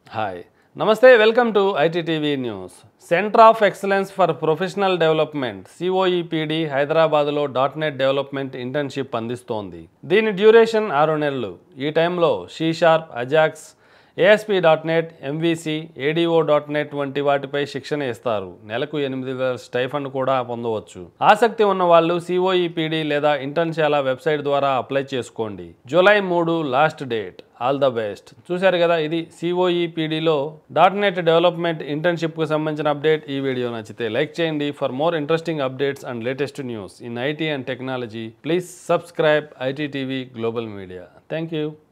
hi నమస్తే welcome to ITTV news centre of excellence for professional development COEPD హైదరాబాద్లో dot net development internship అందిస్తోంది దీని duration ఆరు నెలలు ఈ టైంలో C sharp Ajax ASP dot net MVC ADO dot net వంటి వాటిపై శిక్షణ ఇస్తారు నెలకు ఎనిమిది వేల స్టైఫండ్ కూడా పొందవచ్చు ఆసక్తి ఉన్న వాళ్ళు సిఓఈపీడి లేదా ఇంటర్న్షాల వెబ్సైట్ ద్వారా అప్లై చేసుకోండి జూలై మూడు last date all the best చూశారు కదా ఇది సిఓఈపీడీలో డాట్ నెట్ డెవలప్మెంట్ ఇంటర్న్షిప్కు సంబంధించిన అప్డేట్ ఈ వీడియో నచ్చితే లైక్ చేయండి for more interesting updates and latest news in IT and technology please subscribe IT TV global media thank you